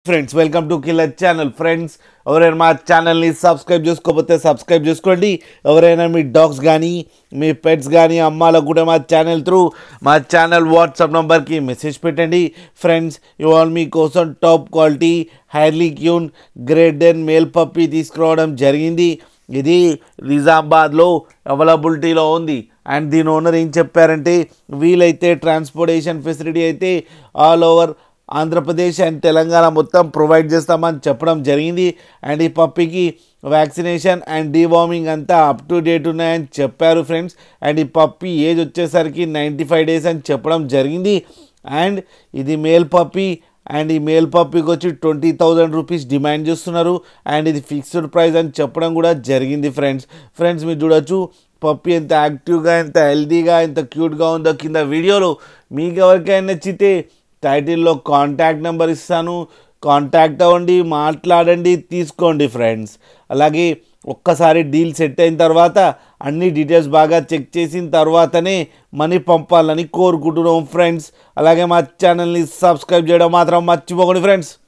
friends welcome to killer channel friends ఎవరైనా మా ఛానల్ని సబ్స్క్రైబ్ చేసుకోకపోతే సబ్స్క్రైబ్ చేసుకోండి ఎవరైనా మీ డాగ్స్ కానీ మీ పెట్స్ కానీ అమ్మాలకు కూడా మా ఛానల్ త్రూ మా ఛానల్ వాట్సాప్ నెంబర్కి మెసేజ్ పెట్టండి ఫ్రెండ్స్ ఇవాళ మీకోసం టాప్ క్వాలిటీ హైర్లీ క్యూన్ గ్రేట్ డెన్ మేల్ పప్పి తీసుకురావడం జరిగింది ఇది నిజామాబాద్లో అవైలబిలిటీలో ఉంది అండ్ దీని ఓనర్ ఏం చెప్పారంటే వీలైతే ట్రాన్స్పోర్టేషన్ ఫెసిలిటీ అయితే all over Andhra Pradesh and Telangana మొత్తం ప్రొవైడ్ చేస్తామని చెప్పడం జరిగింది అండ్ ఈ పప్పికి వ్యాక్సినేషన్ అండ్ డీవార్మింగ్ అంతా అప్ టు డేట్ ఉన్నాయని చెప్పారు ఫ్రెండ్స్ అండ్ ఈ పప్పి ఏజ్ వచ్చేసరికి నైంటీ ఫైవ్ డేస్ అని చెప్పడం జరిగింది అండ్ ఇది మేల్ పప్పి అండ్ ఈ మేల్ పప్పికి వచ్చి ట్వంటీ థౌజండ్ రూపీస్ డిమాండ్ చేస్తున్నారు అండ్ ఇది ఫిక్స్డ్ ప్రైస్ అని చెప్పడం కూడా జరిగింది ఫ్రెండ్స్ ఫ్రెండ్స్ మీరు చూడొచ్చు పప్పి ఎంత యాక్టివ్గా ఎంత హెల్తీగా ఎంత క్యూట్గా ఉందో కింద వీడియోలో మీకు ఎవరికైనా నచ్చితే టైటిల్లో కాంటాక్ట్ నెంబర్ ఇస్తాను కాంటాక్ట్ అవ్వండి మాట్లాడండి తీసుకోండి ఫ్రెండ్స్ అలాగే ఒక్కసారి డీల్ సెట్ అయిన తర్వాత అన్ని డీటెయిల్స్ బాగా చెక్ చేసిన తర్వాతనే మనీ పంపాలని కోరుకుంటున్నాం ఫ్రెండ్స్ అలాగే మా ఛానల్ని సబ్స్క్రైబ్ చేయడం మాత్రం మర్చిపోకండి ఫ్రెండ్స్